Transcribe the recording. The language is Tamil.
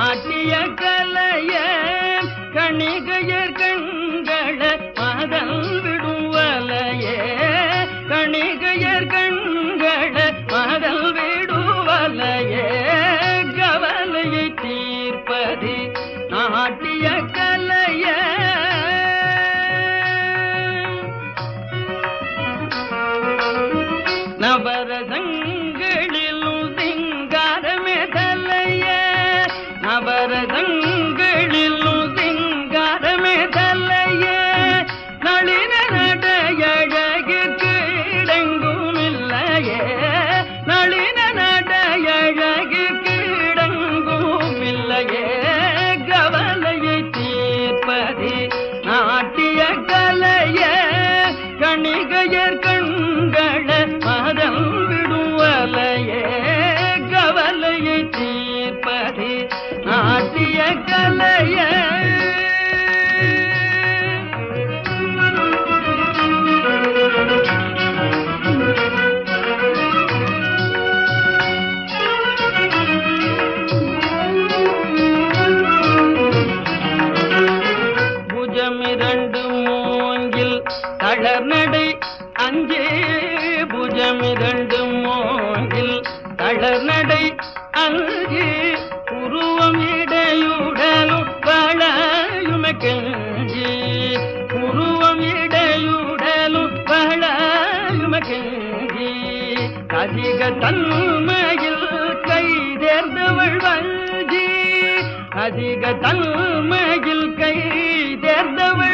நாட்டிய கலைய கணிகையர் கண்கள மதல் விடுவலையே கணிகையர் கண்கள மதல் விடுவலையே கவலையை தீர்ப்பது நாட்டிய கலைய நவரசங்களிலும் சிங்காரமே தலைய நவரசங்களிலும் சிங்காரமே தலைய நளின நடையழகிற்கு இடங்கும் இல்லையே நளின நடையழகிற்கு இடங்கும் இல்லையே கவலையை தீர்ப்பது நாட்டிய கலைய கணிகையர் கண்கள மதம் விடுவலையே கவலையை தீர்ப்பது நாட்டிய கலைய புஜமிரண்டு மூங்கில் தளர்நடை அஞ்சே புஜமிரண்டு மூங்கில் தளர்நடை அஞ்சே உருவம் இடையுடலும் வளையும கெஞ்சி உருவம் இடையுடலும் வளையும கெஞ்சி அதிக தன்மையில் கை தேர்ந்தவள் வஞ்சி அதிக தன்மையில் கை தேர்ந்தவள்